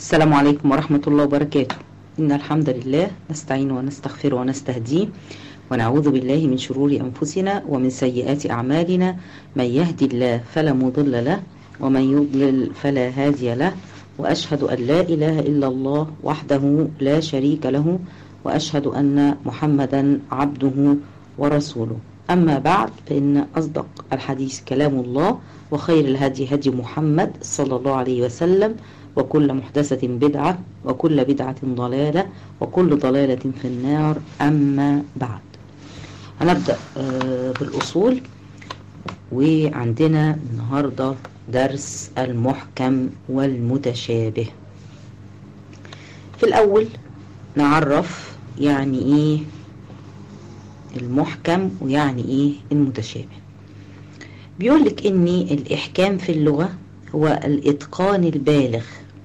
السلام عليكم ورحمة الله وبركاته إن الحمد لله نستعين ونستغفر ونستهديه ونعوذ بالله من شرور أنفسنا ومن سيئات أعمالنا من يهدي الله فلا مضل له ومن يضلل فلا هادي له وأشهد أن لا إله إلا الله وحده لا شريك له وأشهد أن محمدا عبده ورسوله أما بعد فإن أصدق الحديث كلام الله وخير الهدي هدي محمد صلى الله عليه وسلم وكل محدثة بدعة وكل بدعة ضلالة وكل ضلالة في النار أما بعد هنبدأ بالأصول وعندنا النهاردة درس المحكم والمتشابه في الأول نعرف يعني إيه المحكم ويعني إيه المتشابه بيقولك إن الإحكام في اللغة هو الإتقان البالغ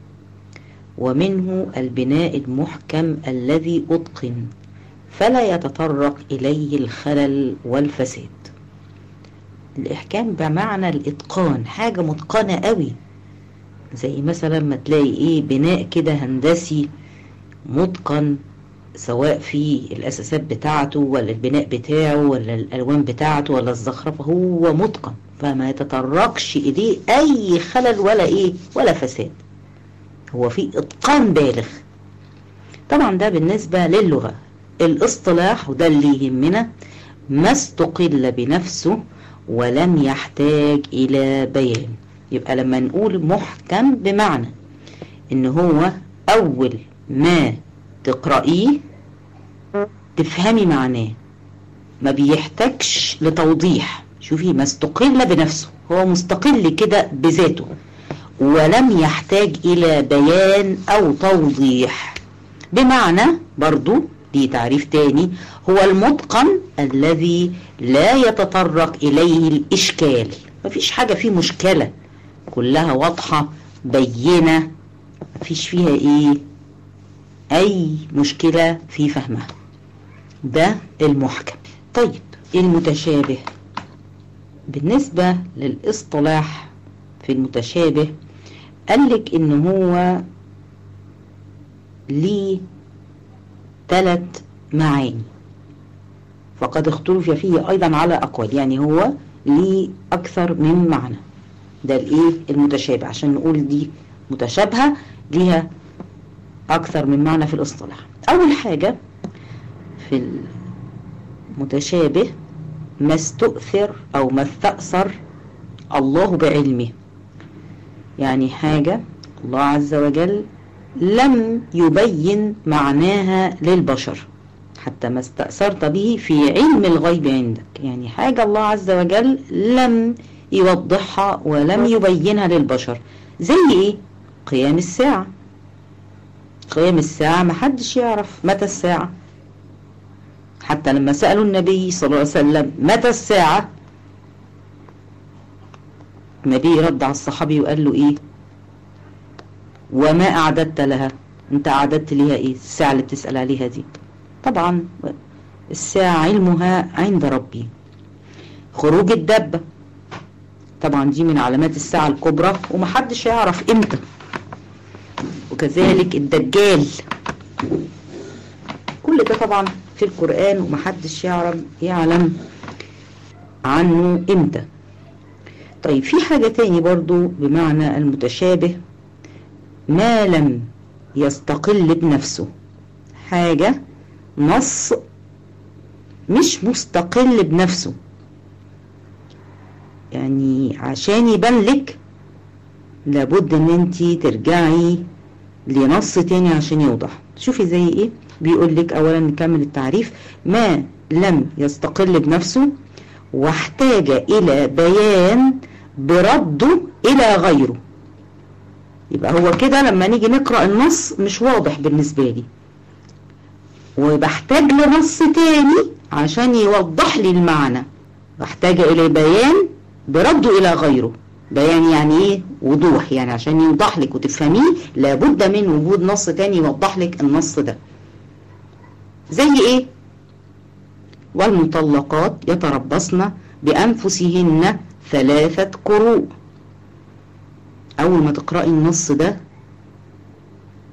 ومنه البناء المحكم الذي أتقن فلا يتطرق إليه الخلل والفساد الإحكام بمعنى الإتقان حاجة متقنة قوي زي مثلا ما تلاقي إيه بناء كده هندسي متقن سواء في الأساسات بتاعته ولا البناء بتاعه ولا الألوان بتاعته ولا الزخرفة هو متقن فما يتطرقش إليه أي خلل ولا إيه ولا فساد هو في إتقان بالغ طبعا ده بالنسبة للغة الاصطلاح وده اللي يهمنا ما استقل بنفسه ولم يحتاج إلى بيان يبقى لما نقول محكم بمعنى إن هو أول ما تقرأيه تفهمي معناه ما بيحتاجش لتوضيح شوفي ما استقل بنفسه هو مستقل كده بذاته ولم يحتاج إلى بيان أو توضيح بمعنى برضو دي تعريف تاني هو المتقن الذي لا يتطرق إليه الإشكال مفيش حاجة فيه مشكلة كلها واضحة بينة مفيش فيها إيه أي مشكلة في فهمها ده المحكم طيب المتشابه بالنسبة للاصطلاح في المتشابه قالك ان هو ليه ثلاث معاني فقد اختلف فيه ايضا على اقوال يعني هو ليه اكثر من معنى ده الايه المتشابه عشان نقول دي متشابهة ليها اكثر من معنى في الاصطلاح اول حاجة في المتشابه ما استؤثر او ما استأثر الله بعلمه يعني حاجة الله عز وجل لم يبين معناها للبشر حتى ما استأثرت به في علم الغيب عندك يعني حاجة الله عز وجل لم يوضحها ولم يبينها للبشر زي ايه قيام الساعة قيام الساعة محدش يعرف متى الساعة حتى لما سألوا النبي صلى الله عليه وسلم متى الساعة النبي رد على الصحابي وقال له ايه وما اعددت لها انت اعددت ليها ايه الساعة اللي بتسأل عليها دي طبعا الساعة علمها عند ربي خروج الدبة طبعا دي من علامات الساعة الكبرى ومحدش يعرف امتى وكذلك الدجال كل ده طبعا في القرآن ومحدش يعلم يعلم عنه امتى طيب في حاجة تاني برضو بمعنى المتشابه ما لم يستقل بنفسه حاجة نص مش مستقل بنفسه يعني عشان يبان لك لابد ان انت ترجعي لنص تاني عشان يوضح شوفي زي ايه بيقول لك اولا نكمل التعريف ما لم يستقل بنفسه واحتاج الى بيان برده الى غيره يبقى هو كده لما نيجي نقرأ النص مش واضح بالنسبة لي وبحتاج لنص تاني عشان يوضح لي المعنى بحتاج الى بيان برده الى غيره بيان يعني ايه وضوح يعني عشان يوضح لك وتفهميه لابد من وجود نص تاني يوضح لك النص ده زي ايه والمطلقات يتربصن بأنفسهن ثلاثة قروء أول ما تقرأي النص ده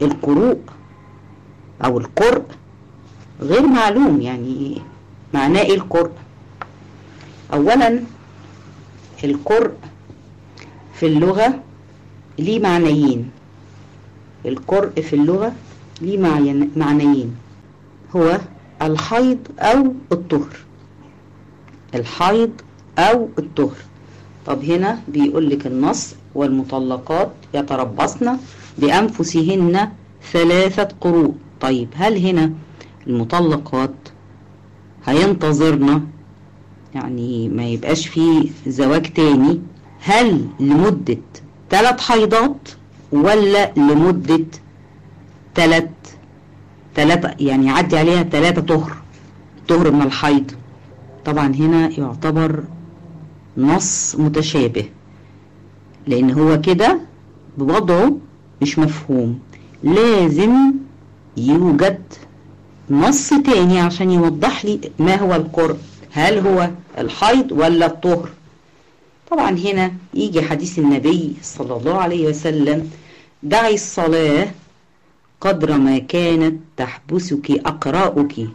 القروء او القرء غير معلوم يعني معناه ايه القرء اولا القرء في اللغة ليه معنيين القرء في اللغة ليه معنيين هو الحيض او الطهر الحيض او الطهر طب هنا بيقول لك النص والمطلقات يتربصن بأنفسهن ثلاثة قروء طيب هل هنا المطلقات هينتظرنا يعني ما يبقاش فيه زواج تاني هل لمدة ثلاث حيضات ولا لمدة ثلاث ثلاثة يعني يعدي عليها ثلاثة طهر طهر من الحيض طبعا هنا يعتبر نص متشابه لان هو كده بوضعه مش مفهوم لازم يوجد نص تاني عشان يوضح لي ما هو القرء هل هو الحيض ولا الطهر طبعا هنا يجي حديث النبي صلى الله عليه وسلم دعي الصلاة قدر ما كانت تحبسك أقراؤك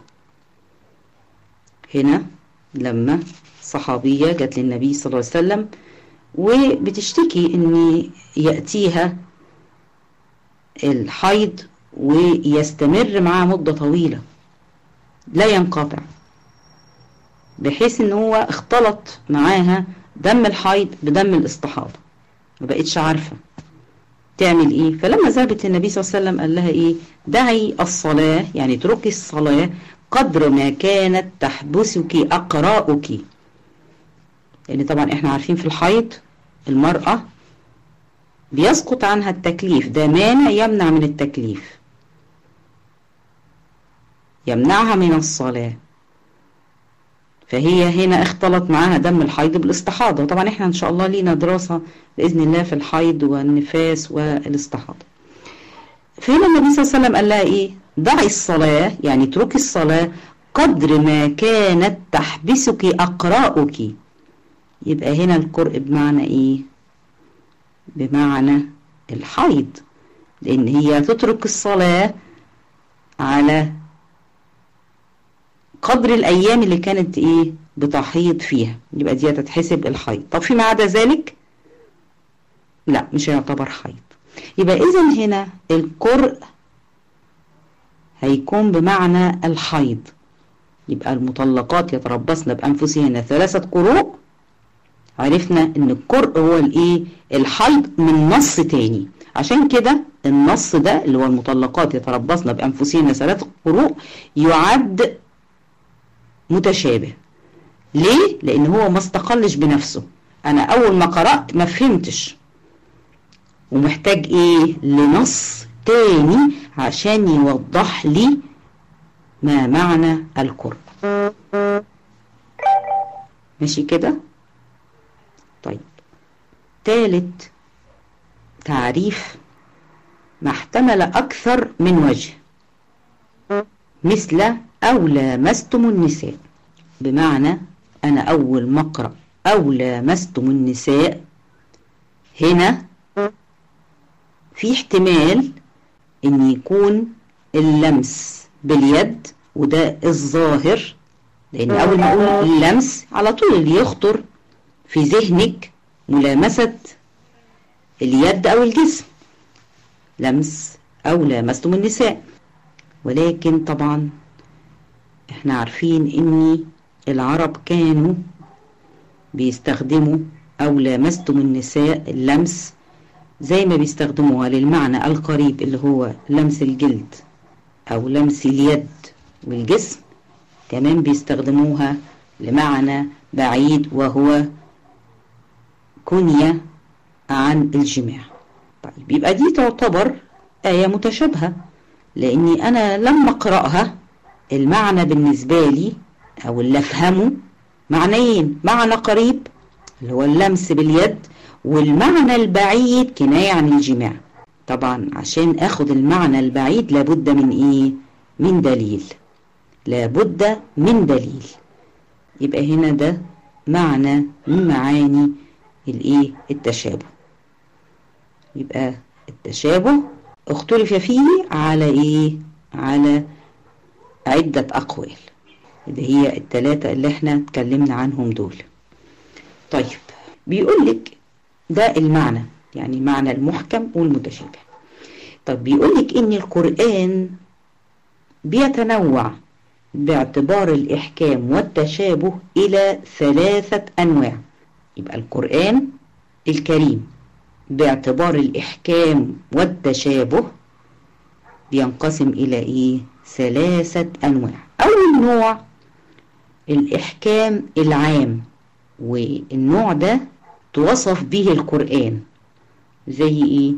هنا لما صحابية جت للنبي صلى الله عليه وسلم وبتشتكي ان يأتيها الحيض ويستمر معاه مدة طويلة لا ينقطع بحيث ان هو اختلط معاها دم الحيض بدم الاستحاضة ما بقتش عارفة تعمل ايه فلما ذهبت للنبي صلى الله عليه وسلم قال لها ايه دعي الصلاة يعني اتركي الصلاة قدر ما كانت تحبسك أقراؤك لأن يعني طبعا احنا عارفين في الحيض المرأة بيسقط عنها التكليف ده مانع يمنع من التكليف يمنعها من الصلاة فهي هنا اختلط معاها دم الحيض بالاستحاضة وطبعا احنا ان شاء الله لينا دراسة بإذن الله في الحيض والنفاس والاستحاضة فهنا النبي صلى الله عليه وسلم قال لها ايه ضعي الصلاة يعني اتركي الصلاة قدر ما كانت تحبسك أقراؤك يبقى هنا القرء بمعنى ايه بمعنى الحيض لان هي تترك الصلاة على قدر الايام اللي كانت ايه بتحيض فيها يبقى دي تتحسب الحيض طب فيما عدا ذلك لا مش هيعتبر حيض يبقى اذا هنا القرء هيكون بمعنى الحيض يبقى المطلقات يتربصن بانفسهن ثلاثة قروء عرفنا ان القرء هو الايه الحيض من نص تاني عشان كده النص ده اللي هو المطلقات يتربصن بانفسهن ثلاث قروء يعد متشابه ليه لان هو ما استقلش بنفسه انا اول ما قرأت ما فهمتش ومحتاج ايه لنص تاني عشان يوضح لي ما معنى القرء ماشي كده طيب تالت تعريف ما احتمل أكثر من وجه مثل أو لامستم النساء بمعنى أنا أول ما أقرأ أو لامستم النساء هنا في احتمال أن يكون اللمس باليد وده الظاهر لأن أول ما أقول اللمس على طول اللي يخطر في ذهنك ملامسة اليد أو الجسم لمس أو لامستم النساء ولكن طبعا احنا عارفين ان العرب كانوا بيستخدموا أو لامستم النساء اللمس زي ما بيستخدموها للمعنى القريب اللي هو لمس الجلد أو لمس اليد والجسم كمان بيستخدموها لمعنى بعيد وهو كنية عن الجماع طيب يبقى دي تعتبر آية متشابهة لأني أنا لما أقرأها المعنى بالنسبة لي أو اللي أفهمه معنيين معنى قريب اللي هو اللمس باليد والمعنى البعيد كناية عن الجماع طبعا عشان أخد المعنى البعيد لابد من إيه من دليل لابد من دليل يبقى هنا ده معنى من معاني الايه التشابه يبقى التشابه اختلف فيه على ايه على عدة اقوال اللي هي التلاتة اللي احنا اتكلمنا عنهم دول طيب بيقول لك ده المعنى يعني معنى المحكم والمتشابه طب بيقول لك ان القرآن بيتنوع باعتبار الإحكام والتشابه إلى ثلاثة أنواع يبقى القرآن الكريم باعتبار الإحكام والتشابه بينقسم إلى إيه؟ ثلاثة أنواع أول نوع الإحكام العام والنوع ده توصف به القرآن زي إيه؟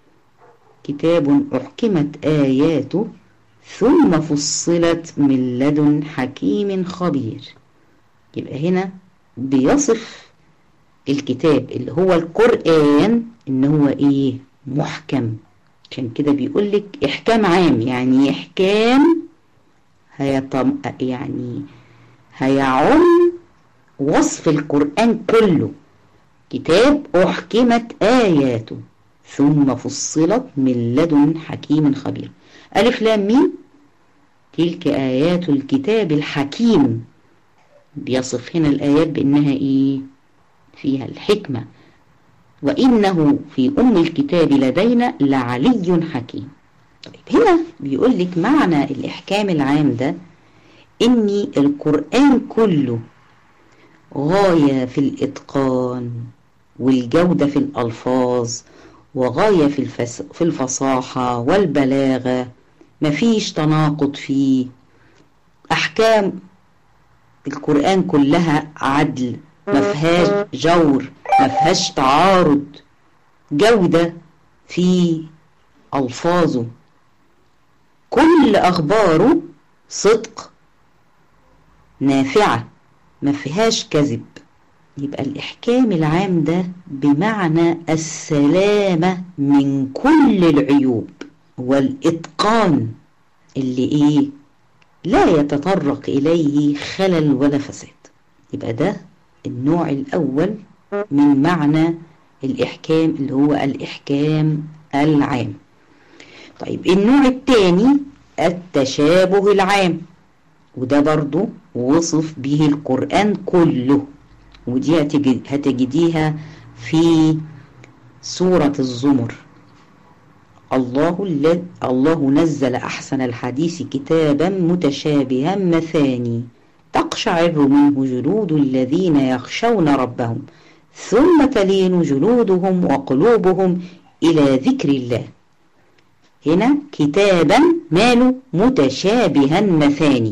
كتاب أحكمت آياته ثم فصلت من لدن حكيم خبير يبقى هنا بيصف الكتاب اللي هو القرآن ان هو ايه محكم عشان كده بيقول لك احكام عام يعني احكام هيطم يعني هيعم وصف القرآن كله كتاب أحكمت آياته ثم فصلت من لدن حكيم خبير ألف لام ميم تلك آيات الكتاب الحكيم بيصف هنا الآيات بأنها إيه فيها الحكمة وإنه في أم الكتاب لدينا لعلي حكيم طيب هنا بيقول لك معنى الإحكام العام ده إن القرآن كله غاية في الإتقان والجودة في الألفاظ وغاية في, الفس في الفصاحة والبلاغة مفيش تناقض فيه أحكام القرآن كلها عدل مفيهاش جور مفيهاش تعارض جودة في ألفاظه كل أخباره صدق نافعة مفيهاش كذب يبقى الإحكام العام ده بمعنى السلامة من كل العيوب والإتقان اللي إيه لا يتطرق إليه خلل ولا فساد يبقى ده النوع الأول من معنى الإحكام اللي هو الإحكام العام طيب النوع الثاني التشابه العام وده برضو وصف به القرآن كله ودي هتجديها في سورة الزمر الله الله نزل أحسن الحديث كتابا متشابها مثاني تقشعر منه جلود الذين يخشون ربهم ثم تلين جلودهم وقلوبهم إلى ذكر الله هنا كتابا ماله متشابها مثاني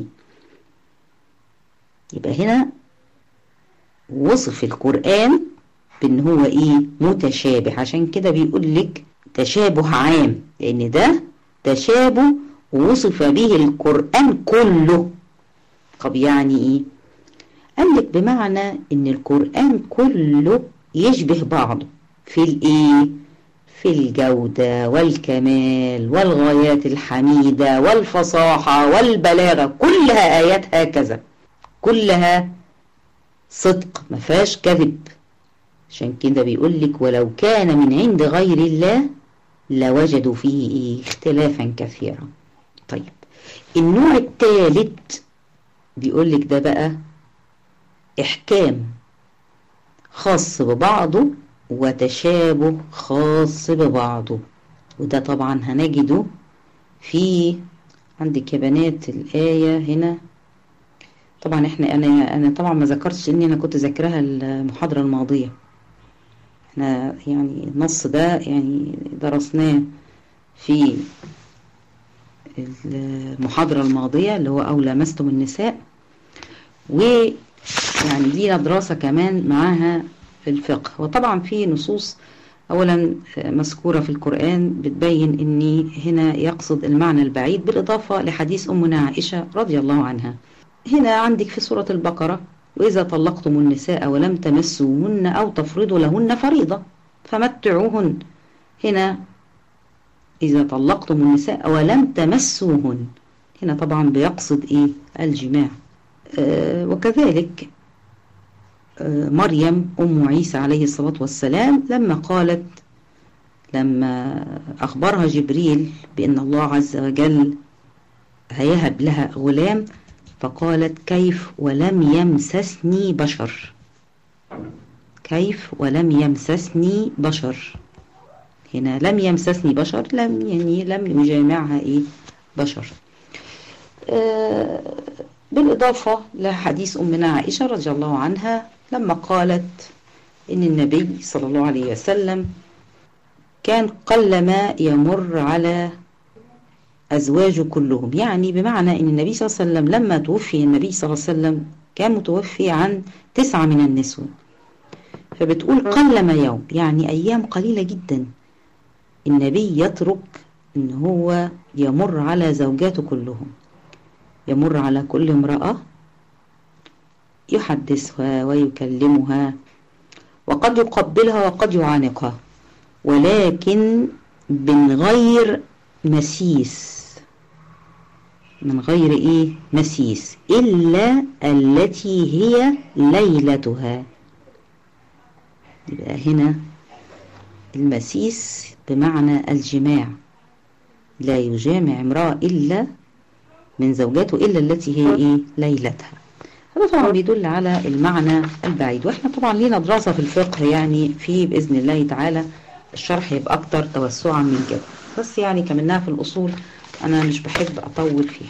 يبقى هنا وصف القرآن بان هو ايه متشابه عشان كده بيقول لك تشابه عام لان ده تشابه وصف به القرآن كله طب يعني ايه قال لك بمعنى ان القرآن كله يشبه بعضه في الايه في الجودة والكمال والغايات الحميدة والفصاحة والبلاغة كلها آيات هكذا كلها صدق ما فيهاش كذب عشان كده بيقول لك ولو كان من عند غير الله لوجدوا فيه إيه اختلافا كثيرا طيب النوع الثالث بيقول لك ده بقى احكام خاص ببعضه وتشابه خاص ببعضه وده طبعا هنجده في عندك يا بنات الآية هنا طبعا احنا انا انا طبعا ما ذكرتش اني انا كنت ذاكرها المحاضره الماضيه احنا يعني النص ده يعني درسناه في المحاضره الماضيه اللي هو او لمستم النساء ويعني لينا دراسه كمان معاها في الفقه وطبعا في نصوص اولا مذكوره في القران بتبين ان هنا يقصد المعنى البعيد بالاضافه لحديث امنا عائشه رضي الله عنها هنا عندك في سورة البقرة وإذا طلقتم النساء ولم تمسوهن أو تفرضوا لهن فريضة فمتعوهن هنا إذا طلقتم النساء ولم تمسوهن هنا طبعا بيقصد إيه الجماع آه وكذلك آه مريم أم عيسى عليه الصلاة والسلام لما قالت لما أخبرها جبريل بأن الله عز وجل هيهب لها غلام فقالت كيف ولم يمسسني بشر كيف ولم يمسسني بشر هنا لم يمسسني بشر لم يعني لم يجامعها ايه بشر آه بالإضافة لحديث أمنا عائشة رضي الله عنها لما قالت إن النبي صلى الله عليه وسلم كان قلما يمر على أزواجه كلهم يعني بمعنى أن النبي صلى الله عليه وسلم لما توفي النبي صلى الله عليه وسلم كان متوفي عن تسعة من النسوة فبتقول قلما يوم يعني أيام قليلة جدا النبي يترك أن هو يمر على زوجاته كلهم يمر على كل امرأة يحدثها ويكلمها وقد يقبلها وقد يعانقها ولكن من غير مسيس من غير ايه مسيس الا التي هي ليلتها يبقى هنا المسيس بمعنى الجماع لا يجامع امرأة إلا من زوجاته إلا التي هي إيه ليلتها هذا طبعا بيدل على المعنى البعيد واحنا طبعا لينا دراسة في الفقه يعني في بإذن الله تعالى الشرح يبقى أكتر توسعا من كده بس يعني كمنها في الأصول أنا مش بحب أطول فيها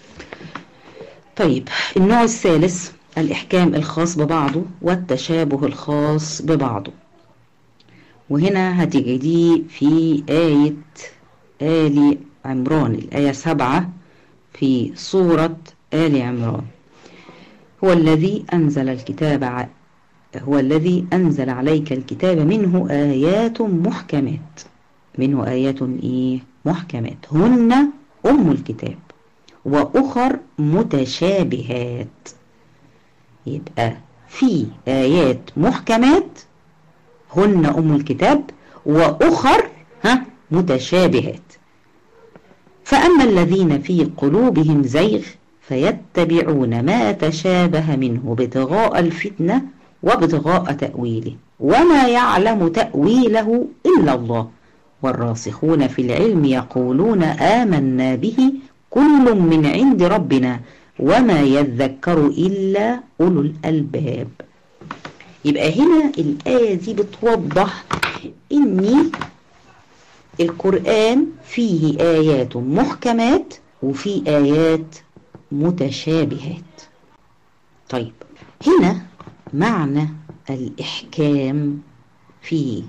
طيب النوع الثالث الإحكام الخاص ببعضه والتشابه الخاص ببعضه وهنا هتجديه في آية آل عمران الآية سبعة في سورة آل عمران هو الذي أنزل الكتاب ع... هو الذي أنزل عليك الكتاب منه آيات محكمات منه آيات إيه محكمات هن أم الكتاب وأخر متشابهات يبقى في آيات محكمات هن أم الكتاب وأخر ها متشابهات فأما الذين في قلوبهم زيغ فيتبعون ما تشابه منه ابتغاء الفتنة وابتغاء تأويله وما يعلم تأويله إلا الله والراسخون في العلم يقولون آمنا به كل من عند ربنا وما يذكر إلا أولو الألباب يبقى هنا الآية دي بتوضح إن القرآن فيه آيات محكمات وفي آيات متشابهات طيب هنا معنى الإحكام في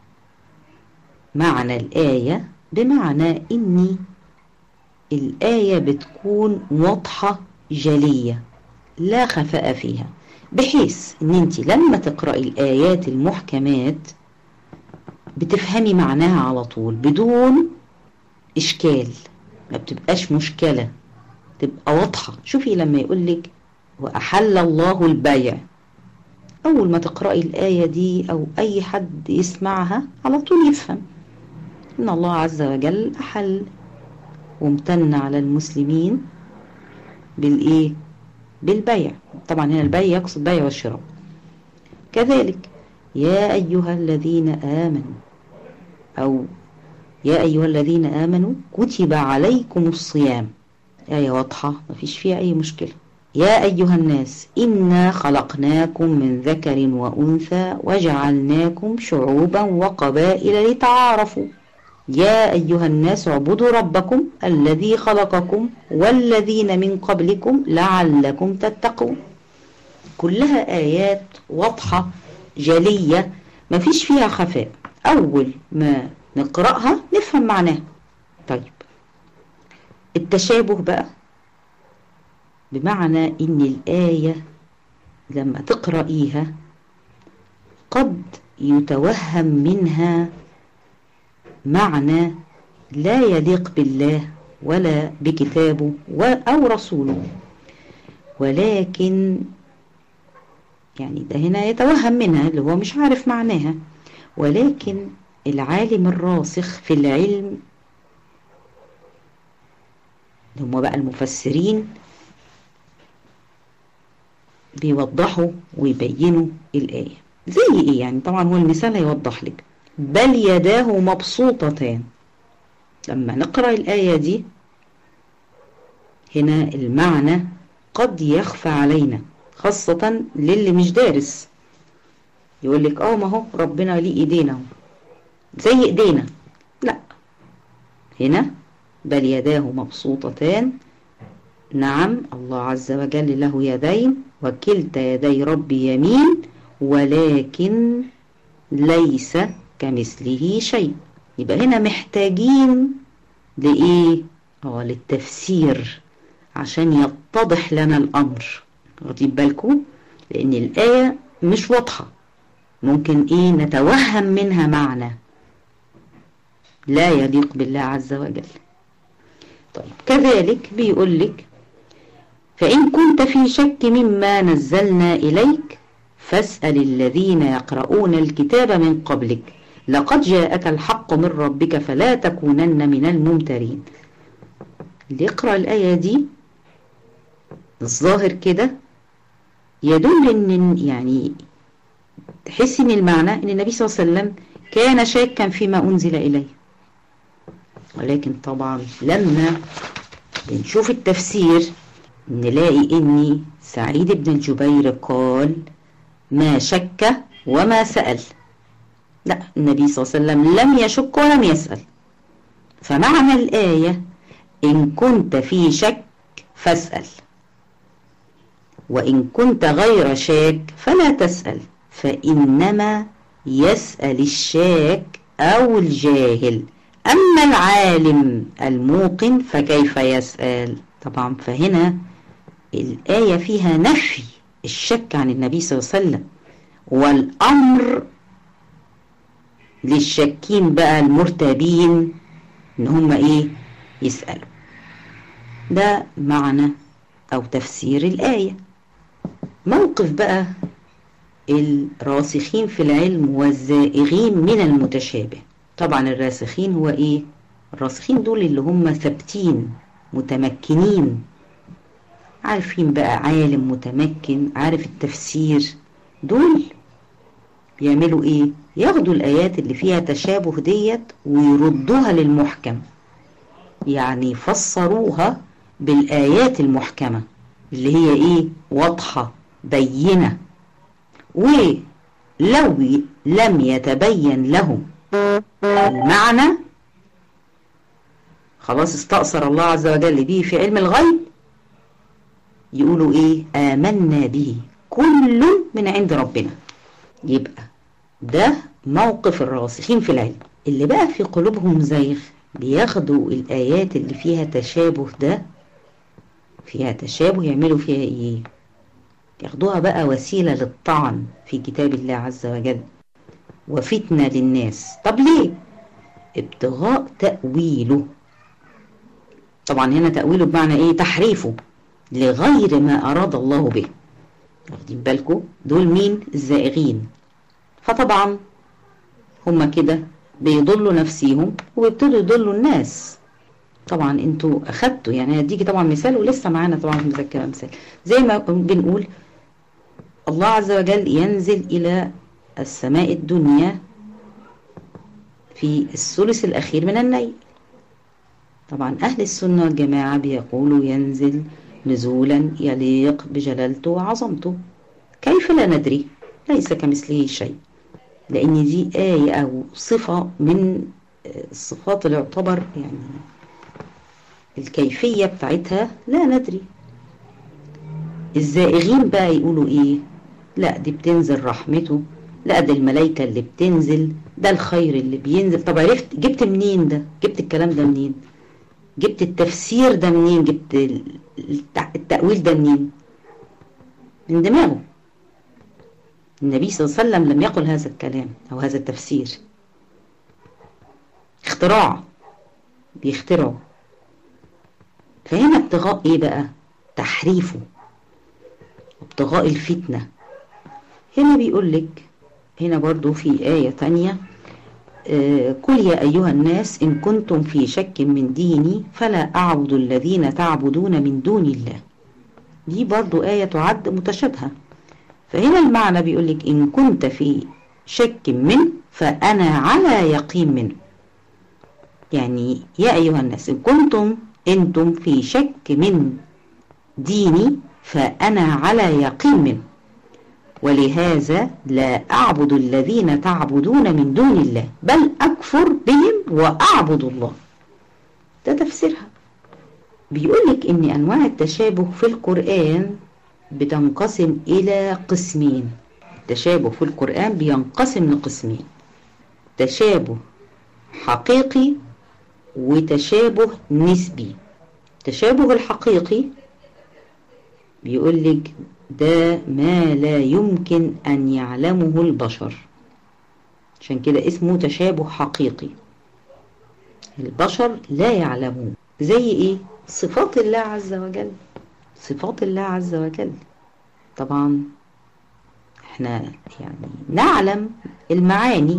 معنى الآية بمعنى إن الآية بتكون واضحة جلية لا خفاء فيها بحيث ان انت لما تقرأي الآيات المحكمات بتفهمي معناها على طول بدون إشكال ما بتبقاش مشكلة تبقى واضحة شوفي لما يقولك وأحل الله البيع أول ما تقرأي الآية دي أو أي حد يسمعها على طول يفهم إن الله عز وجل أحل وامتن على المسلمين بالإيه؟ بالبيع طبعا هنا البيع يقصد بيع والشراء كذلك يا أيها الذين آمنوا أو يا أيها الذين آمنوا كتب عليكم الصيام آية واضحة ما فيش فيها أي مشكلة يا أيها الناس إنا خلقناكم من ذكر وأنثى وجعلناكم شعوبا وقبائل لتعارفوا يا أيها الناس اعبدوا ربكم الذي خلقكم والذين من قبلكم لعلكم تتقون كلها آيات واضحة جلية ما فيش فيها خفاء أول ما نقرأها نفهم معناها طيب التشابه بقى بمعنى إن الآية لما تقرأيها قد يتوهم منها معنى لا يليق بالله ولا بكتابه أو رسوله ولكن يعني ده هنا يتوهم منها اللي هو مش عارف معناها ولكن العالم الراسخ في العلم اللي هم بقى المفسرين بيوضحوا ويبينوا الآية زي ايه يعني طبعا هو المثال هيوضح لك بل يداه مبسوطتان لما نقرأ الآية دي هنا المعنى قد يخفى علينا خاصة للي مش دارس يقول لك اه ما هو ربنا ليه ايدينا زي ايدينا لا هنا بل يداه مبسوطتان نعم الله عز وجل له يدين وكلتا يدي ربي يمين ولكن ليس كمثله شيء يبقى هنا محتاجين لإيه؟ اه للتفسير عشان يتضح لنا الأمر واخدين بالكم؟ لأن الآية مش واضحة ممكن إيه نتوهم منها معنى لا يليق بالله عز وجل طيب كذلك بيقول لك فإن كنت في شك مما نزلنا إليك فاسأل الذين يقرؤون الكتاب من قبلك لقد جاءك الحق من ربك فلا تكونن من الممترين اللي يقرأ الآية دي الظاهر كده يدل ان يعني تحس ان المعنى ان النبي صلى الله عليه وسلم كان شاكا فيما انزل اليه ولكن طبعا لما بنشوف التفسير نلاقي ان سعيد بن جبير قال ما شك وما سأل لا النبي صلى الله عليه وسلم لم يشك ولم يسأل فمعنى الآية إن كنت في شك فاسأل وإن كنت غير شاك فلا تسأل فإنما يسأل الشاك أو الجاهل أما العالم الموقن فكيف يسأل طبعا فهنا الآية فيها نفي الشك عن النبي صلى الله عليه وسلم والأمر للشاكين بقى المرتابين ان هم ايه يسألوا ده معنى او تفسير الآية موقف بقى الراسخين في العلم والزائغين من المتشابه طبعا الراسخين هو ايه الراسخين دول اللي هم ثابتين متمكنين عارفين بقى عالم متمكن عارف التفسير دول بيعملوا ايه ياخدوا الايات اللي فيها تشابه ديت ويردوها للمحكم يعني يفسروها بالايات المحكمه اللي هي ايه واضحه بينه ولو لم يتبين لهم المعنى خلاص استأثر الله عز وجل به في علم الغيب يقولوا ايه آمنا به كل من عند ربنا يبقى ده موقف الراسخين في العلم اللي بقى في قلوبهم زيغ بياخدوا الآيات اللي فيها تشابه ده فيها تشابه يعملوا فيها ايه ياخدوها بقى وسيلة للطعن في كتاب الله عز وجل وفتنة للناس طب ليه ابتغاء تأويله طبعا هنا تأويله بمعنى ايه تحريفه لغير ما أراد الله به واخدين بالكم دول مين الزائغين فطبعا هما كده بيضلوا نفسيهم وبيبتدوا يضلوا الناس طبعا انتوا اخدتوا يعني هديكي طبعا مثال ولسه معانا طبعا في مذكره مثال زي ما بنقول الله عز وجل ينزل الى السماء الدنيا في الثلث الاخير من الليل طبعا اهل السنه والجماعه بيقولوا ينزل نزولا يليق بجلالته وعظمته كيف لا ندري ليس كمثله شيء لأن دي آية أو صفة من الصفات اللي يعتبر يعني الكيفية بتاعتها لا ندري الزائغين بقى يقولوا إيه لا دي بتنزل رحمته لا ده الملايكة اللي بتنزل ده الخير اللي بينزل طب عرفت جبت منين ده جبت الكلام ده منين جبت التفسير ده منين جبت التأويل ده منين من دماغه النبي صلى الله عليه وسلم لم يقل هذا الكلام أو هذا التفسير اختراع بيخترعوا فهنا ابتغاء ايه بقى تحريفه ابتغاء الفتنة هنا بيقول لك هنا برضو في آية تانية آه قل يا أيها الناس إن كنتم في شك من ديني فلا أعبد الذين تعبدون من دون الله دي برضو آية تعد متشابهة فهنا المعنى بيقول لك إن كنت في شك منه فأنا على يقين منه يعني يا أيها الناس إن كنتم أنتم في شك من ديني فأنا على يقين منه ولهذا لا أعبد الذين تعبدون من دون الله بل أكفر بهم وأعبد الله ده تفسيرها بيقولك إن أنواع التشابه في القرآن بتنقسم إلى قسمين التشابه في القرآن بينقسم لقسمين تشابه حقيقي وتشابه نسبي التشابه الحقيقي بيقول لك ده ما لا يمكن أن يعلمه البشر عشان كده اسمه تشابه حقيقي البشر لا يعلمون زي ايه صفات الله عز وجل صفات الله عز وجل طبعا احنا يعني نعلم المعاني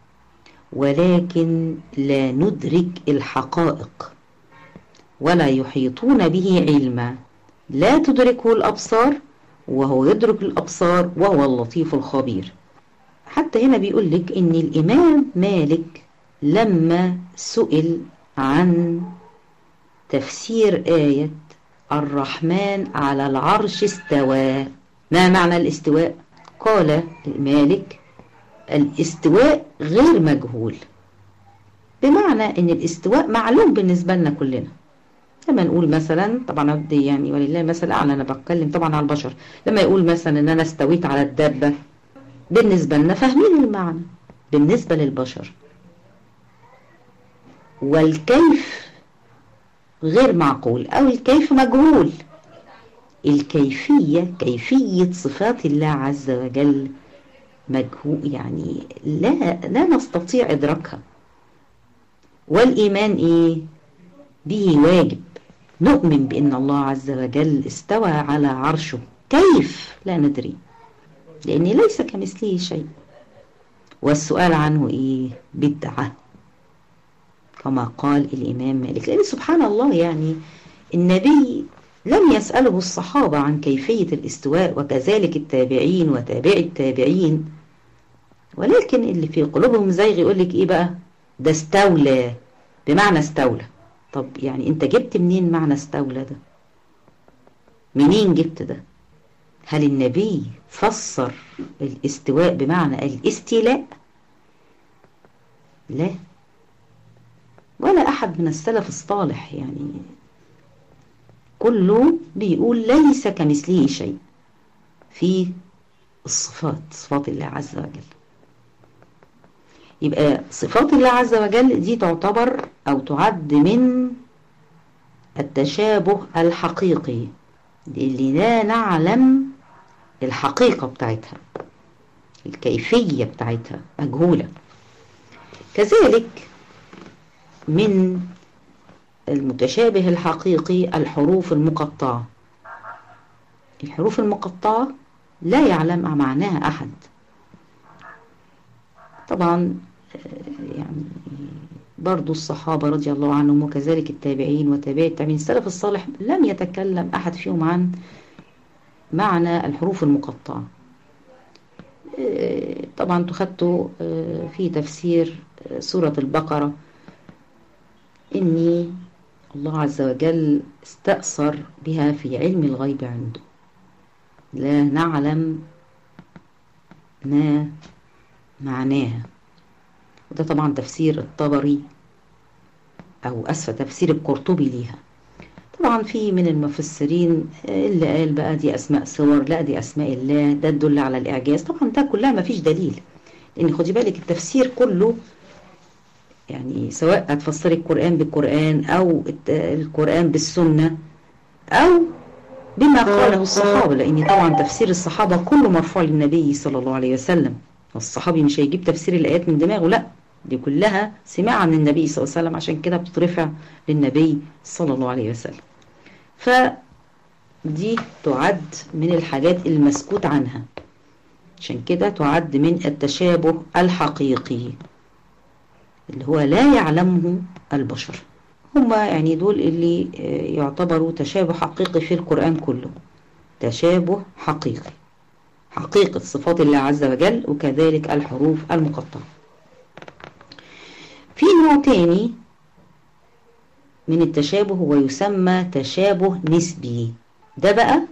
ولكن لا ندرك الحقائق ولا يحيطون به علما لا تدركه الأبصار وهو يدرك الأبصار وهو اللطيف الخبير حتى هنا بيقول لك إن الإمام مالك لما سئل عن تفسير آية الرحمن على العرش استوى ما معنى الاستواء قال مالك الاستواء غير مجهول بمعنى ان الاستواء معلوم بالنسبة لنا كلنا لما نقول مثلا طبعا بدي يعني ولله مثل اعلى انا بتكلم طبعا على البشر لما يقول مثلا ان انا استويت على الدابة بالنسبة لنا فاهمين المعنى بالنسبة للبشر والكيف غير معقول او الكيف مجهول الكيفية كيفية صفات الله عز وجل مجهول يعني لا لا نستطيع إدراكها والإيمان إيه به واجب نؤمن بأن الله عز وجل استوى على عرشه كيف لا ندري لأن ليس كمثله شيء والسؤال عنه إيه بدعة كما قال الإمام مالك لأن سبحان الله يعني النبي لم يسأله الصحابة عن كيفية الاستواء وكذلك التابعين وتابع التابعين ولكن اللي في قلوبهم زيغ يقول لك ايه بقى ده استولى بمعنى استولى طب يعني انت جبت منين معنى استولى ده منين جبت ده هل النبي فسر الاستواء بمعنى الاستيلاء لا ولا احد من السلف الصالح يعني كله بيقول ليس كمثله شيء في الصفات صفات الله عز وجل يبقى صفات الله عز وجل دي تعتبر أو تعد من التشابه الحقيقي اللي لا نعلم الحقيقة بتاعتها الكيفية بتاعتها مجهولة كذلك من المتشابه الحقيقي الحروف المقطعة الحروف المقطعة لا يعلم معناها أحد طبعا يعني برضو الصحابة رضي الله عنهم وكذلك التابعين وتابعي التابعين السلف الصالح لم يتكلم أحد فيهم عن معنى الحروف المقطعة طبعا تخدتوا في تفسير سورة البقرة إني الله عز وجل استأثر بها في علم الغيب عنده لا نعلم ما معناها وده طبعا تفسير الطبري أو أسفة تفسير القرطبي ليها طبعا في من المفسرين اللي قال بقى دي أسماء صور لا دي أسماء الله ده تدل على الإعجاز طبعا ده كلها ما فيش دليل لأن خدي بالك التفسير كله يعني سواء هتفسري القرآن بالقرآن أو القرآن بالسنة أو بما قاله الصحابة لأن طبعا تفسير الصحابة كله مرفوع للنبي صلى الله عليه وسلم الصحابي مش هيجيب تفسير الآيات من دماغه لا دي كلها سماع عن النبي صلى الله عليه وسلم عشان كده بتترفع للنبي صلى الله عليه وسلم فدي تعد من الحاجات المسكوت عنها عشان كده تعد من التشابه الحقيقي اللي هو لا يعلمه البشر هما يعني دول اللي يعتبروا تشابه حقيقي في القرآن كله تشابه حقيقي حقيقة صفات الله عز وجل وكذلك الحروف المقطعة في نوع تاني من التشابه هو يسمى تشابه نسبي ده بقى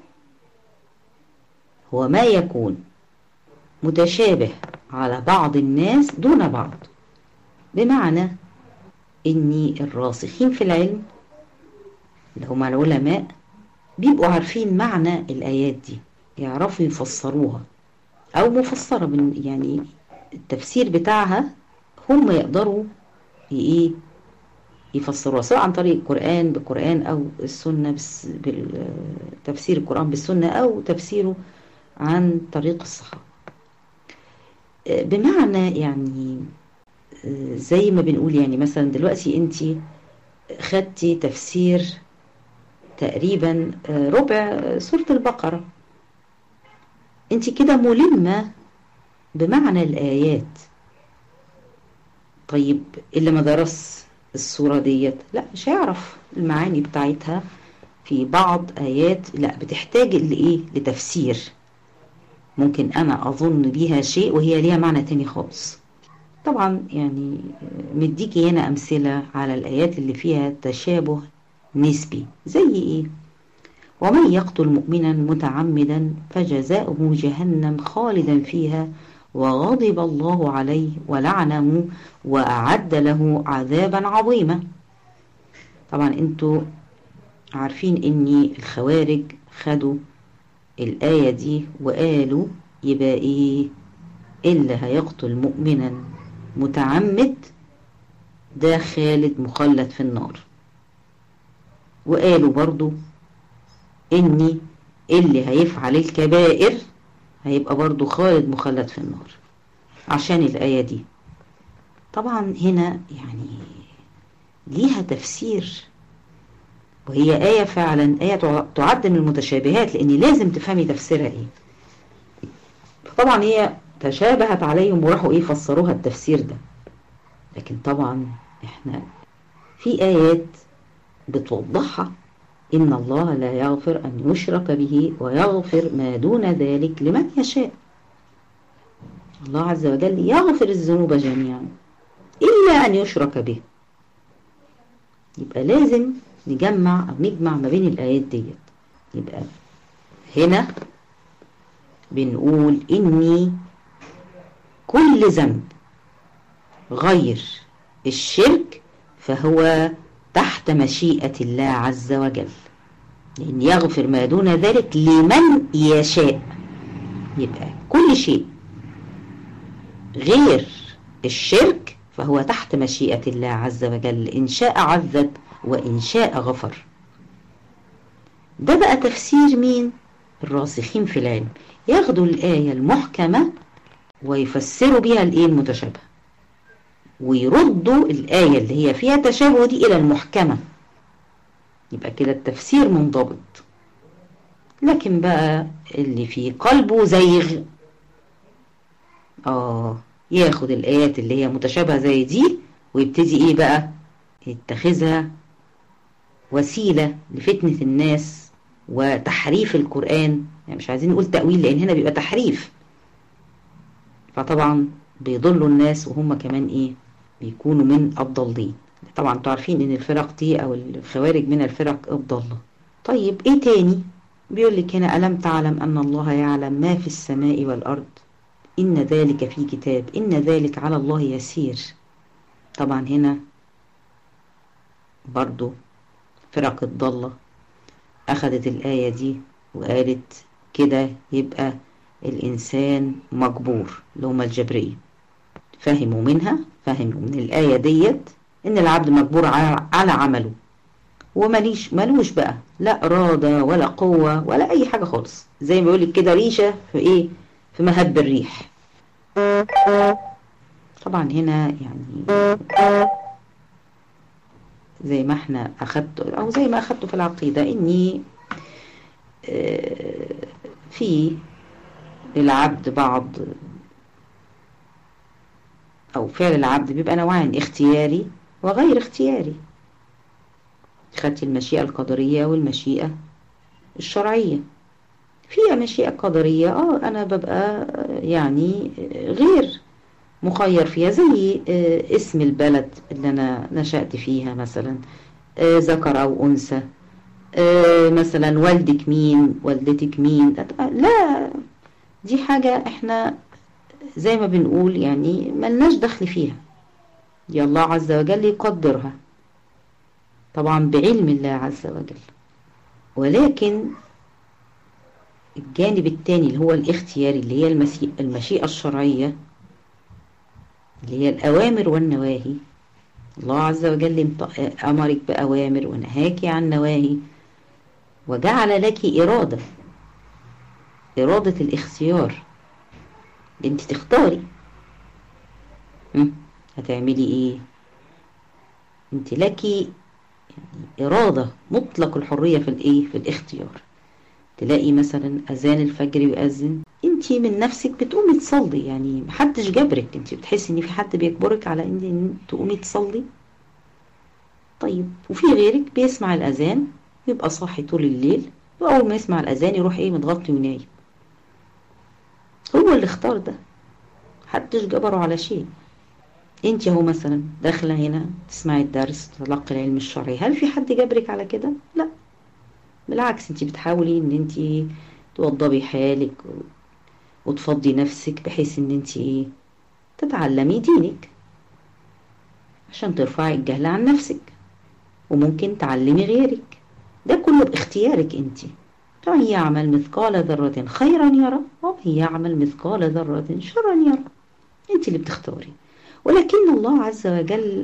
هو ما يكون متشابه على بعض الناس دون بعض بمعنى ان الراسخين في العلم اللي هم العلماء بيبقوا عارفين معنى الآيات دي يعرفوا يفسروها أو مفسرة من يعني التفسير بتاعها هم يقدروا ايه يفسروها سواء عن طريق القرآن بالقرآن أو السنة بالتفسير القرآن بالسنة أو تفسيره عن طريق الصحابة بمعنى يعني زي ما بنقول يعني مثلا دلوقتي انت خدتي تفسير تقريبا ربع سورة البقرة انت كده ملمة بمعنى الآيات طيب اللي ما درس الصورة ديت لا مش هيعرف المعاني بتاعتها في بعض آيات لا بتحتاج لإيه لتفسير ممكن أنا أظن بيها شيء وهي ليها معنى تاني خالص طبعا يعني مديكي هنا أمثلة على الآيات اللي فيها تشابه نسبي زي إيه ومن يقتل مؤمنا متعمدا فجزاؤه جهنم خالدا فيها وغضب الله عليه ولعنه وأعد له عذابا عظيما طبعا انتوا عارفين ان الخوارج خدوا الآية دي وقالوا يبقى ايه اللي هيقتل مؤمنا متعمد ده خالد مخلد في النار وقالوا برضو ان اللي هيفعل الكبائر هيبقى برضو خالد مخلد في النار عشان الآية دي طبعا هنا يعني ليها تفسير وهي آية فعلا آية تعد من المتشابهات لأن لازم تفهمي تفسيرها إيه فطبعا هي تشابهت عليهم وراحوا إيه فسروها التفسير ده لكن طبعا إحنا في آيات بتوضحها إن الله لا يغفر أن يشرك به ويغفر ما دون ذلك لمن يشاء الله عز وجل يغفر الذنوب جميعا إلا أن يشرك به يبقى لازم نجمع أو نجمع ما بين الآيات ديت يبقى هنا بنقول إني كل ذنب غير الشرك فهو تحت مشيئة الله عز وجل لأن يغفر ما دون ذلك لمن يشاء يبقى كل شيء غير الشرك فهو تحت مشيئة الله عز وجل إن شاء عذب وإن شاء غفر ده بقى تفسير مين الراسخين في العلم ياخدوا الآية المحكمة ويفسروا بها الإيه المتشابهة ويردوا الآية اللي هي فيها تشابه دي إلى المحكمة يبقى كده التفسير منضبط لكن بقى اللي في قلبه زيغ آه ياخد الآيات اللي هي متشابهة زي دي ويبتدي إيه بقى يتخذها وسيلة لفتنة الناس وتحريف القرآن يعني مش عايزين نقول تأويل لأن هنا بيبقى تحريف فطبعا بيضلوا الناس وهم كمان إيه بيكونوا من الضالين طبعا انتوا عارفين ان الفرق دي او الخوارج من الفرق الضالة طيب ايه تاني بيقول لك هنا ألم تعلم أن الله يعلم ما في السماء والأرض إن ذلك في كتاب إن ذلك على الله يسير طبعا هنا برضو فرق الضالة أخذت الآية دي وقالت كده يبقى الإنسان مجبور اللي هما الجبرية فهموا منها فهموا من الآية ديت إن العبد مجبور على عمله وماليش ملوش بقى لا إرادة ولا قوة ولا أي حاجة خالص زي ما بيقولك كده ريشة في إيه في مهب الريح طبعا هنا يعني زي ما احنا أخدت أو زي ما أخدته في العقيدة إني في للعبد بعض أو فعل العبد بيبقى نوعين اختياري وغير اختياري خدت المشيئة القدرية والمشيئة الشرعية فيها مشيئة قدرية اه انا ببقى يعني غير مخير فيها زي اسم البلد اللي انا نشأت فيها مثلا ذكر او انثى مثلا والدك مين والدتك مين لا دي حاجة احنا زي ما بنقول يعني ملناش دخل فيها دي الله عز وجل يقدرها طبعا بعلم الله عز وجل ولكن الجانب الثاني اللي هو الاختياري اللي هي المشيئة الشرعية اللي هي الأوامر والنواهي الله عز وجل أمرك بأوامر ونهاك عن نواهي وجعل لك إرادة إرادة الاختيار انت تختاري هتعملي ايه انت لك يعني إرادة مطلق الحرية في الايه في الاختيار تلاقي مثلا أذان الفجر يؤذن انت من نفسك بتقومي تصلي يعني محدش جبرك انت بتحسي ان في حد بيجبرك على ان تقومي تصلي طيب وفي غيرك بيسمع الأذان يبقى صاحي طول الليل وأول ما يسمع الأذان يروح ايه متغطي ونايم هو اللي اختار ده محدش جبره على شيء انت اهو مثلا داخله هنا تسمعي الدرس تتلقي العلم الشرعي هل في حد جبرك على كده لا بالعكس انت بتحاولي ان انت توضبي حالك وتفضي نفسك بحيث ان انت ايه تتعلمي دينك عشان ترفعي الجهل عن نفسك وممكن تعلمي غيرك ده كله باختيارك انت فمن يعمل مثقال ذرة خيرا يرى ومن يعمل مثقال ذرة شرا يرى انت اللي بتختاري ولكن الله عز وجل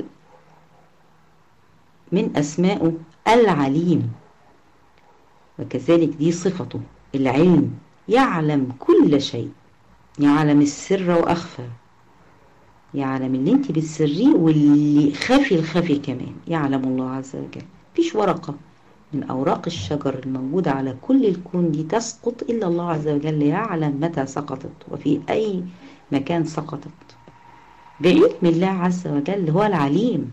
من أسمائه العليم وكذلك دي صفته العلم يعلم كل شيء يعلم السر وأخفى يعلم اللي انت بتسريه واللي خافي الخفي كمان يعلم الله عز وجل مفيش ورقة من أوراق الشجر الموجودة على كل الكون دي تسقط إلا الله عز وجل يعلم متى سقطت وفي أي مكان سقطت بعلم الله عز وجل هو العليم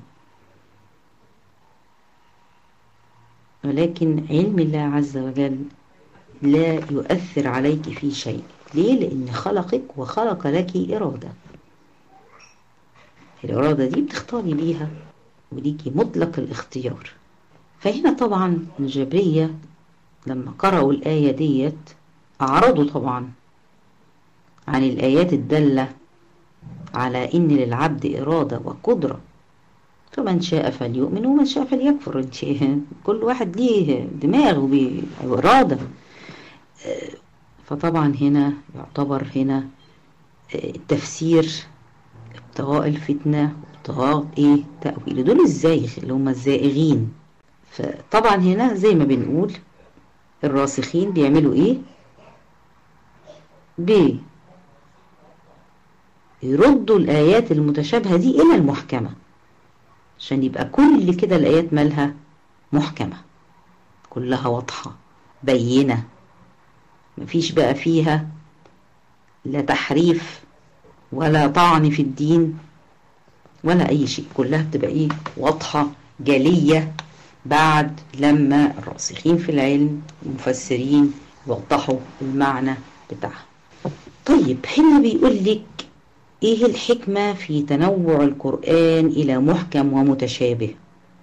ولكن علم الله عز وجل لا يؤثر عليك في شيء ليه؟ لأن خلقك وخلق لك إرادة الإرادة دي بتختاري بيها وليكي مطلق الاختيار فهنا طبعا الجبرية لما قرأوا الآية ديت أعرضوا طبعا عن الآيات الدالة على إن للعبد إرادة وقدرة فمن شاء فليؤمن ومن شاء فليكفر انت كل واحد ليه دماغ وإرادة فطبعا هنا يعتبر هنا التفسير ابتغاء الفتنة وابتغاء ايه تأويل دول الزايغ اللي هم الزائغين فطبعا هنا زي ما بنقول الراسخين بيعملوا ايه بي يردوا الآيات المتشابهة دي إلى المحكمة عشان يبقى كل كده الآيات مالها محكمة كلها واضحة بينة مفيش بقى فيها لا تحريف ولا طعن في الدين ولا أي شيء كلها بتبقى إيه واضحة جلية بعد لما الراسخين في العلم المفسرين يوضحوا المعنى بتاعها طيب هنا بيقول لك ايه الحكمة في تنوع القرآن الى محكم ومتشابه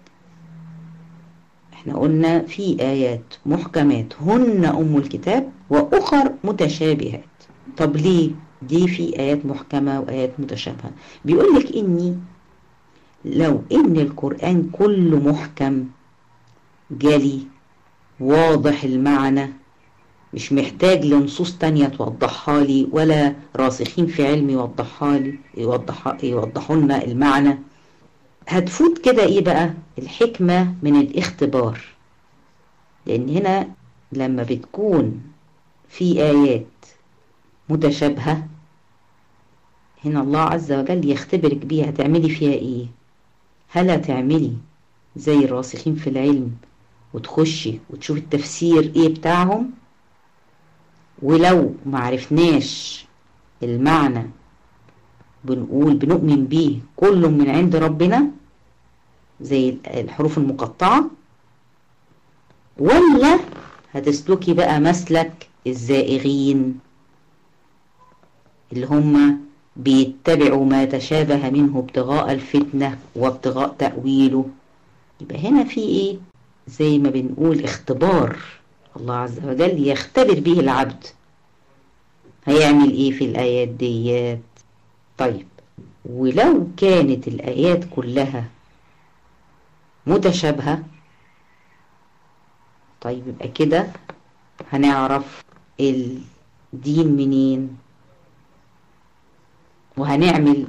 احنا قلنا في ايات محكمات هن ام الكتاب واخر متشابهات طب ليه دي في ايات محكمة وايات متشابهة بيقول لك اني لو ان القرآن كله محكم جلي واضح المعنى مش محتاج لنصوص تانية توضحها لي ولا راسخين في علم يوضحها لي يوضح يوضحوا لنا المعنى هتفوت كده ايه بقى الحكمة من الاختبار لان هنا لما بتكون في آيات متشابهة هنا الله عز وجل يختبرك بيها تعملي فيها ايه هل هتعملي زي الراسخين في العلم وتخشي وتشوف التفسير ايه بتاعهم ولو معرفناش المعنى بنقول بنؤمن بيه كله من عند ربنا زي الحروف المقطعة ولا هتسلكي بقى مسلك الزائغين اللي هم بيتبعوا ما تشابه منه ابتغاء الفتنة وابتغاء تأويله يبقى هنا في ايه زي ما بنقول اختبار الله عز وجل يختبر به العبد هيعمل ايه في الايات ديات طيب ولو كانت الايات كلها متشابهة طيب يبقى كده هنعرف الدين منين وهنعمل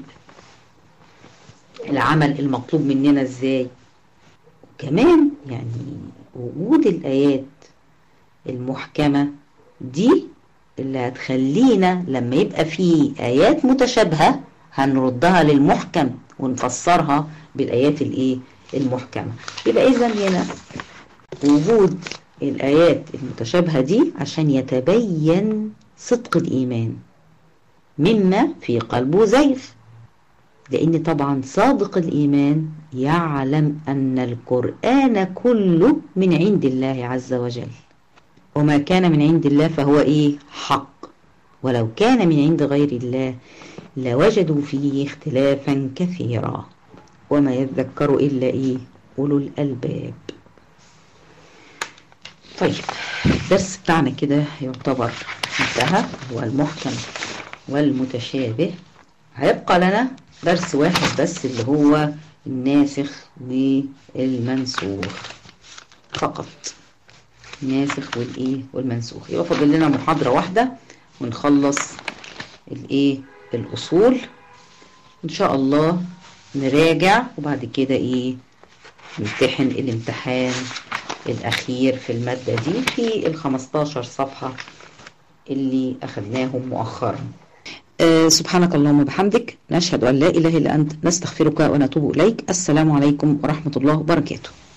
العمل المطلوب مننا ازاي كمان يعني وجود الآيات المحكمة دي اللي هتخلينا لما يبقى في آيات متشابهة هنردها للمحكم ونفسرها بالآيات الايه المحكمة يبقى إذا هنا وجود الآيات المتشابهة دي عشان يتبين صدق الإيمان مما في قلبه زيغ لأن طبعا صادق الإيمان يعلم أن القرآن كله من عند الله عز وجل وما كان من عند الله فهو إيه حق ولو كان من عند غير الله لوجدوا فيه اختلافا كثيرا وما يذكر إلا إيه أولو الألباب طيب الدرس بتاعنا كده يعتبر انتهى هو المحكم والمتشابه هيبقى لنا درس واحد بس اللي هو الناسخ والمنسوخ فقط الناسخ والايه والمنسوخ يبقى فاضل لنا محاضرة واحدة ونخلص الايه الاصول ان شاء الله نراجع وبعد كده ايه نمتحن الامتحان الاخير في المادة دي في ال 15 صفحة اللي اخذناهم مؤخرا أه سبحانك اللهم وبحمدك نشهد أن لا إله إلا أنت نستغفرك ونتوب إليك السلام عليكم ورحمة الله وبركاته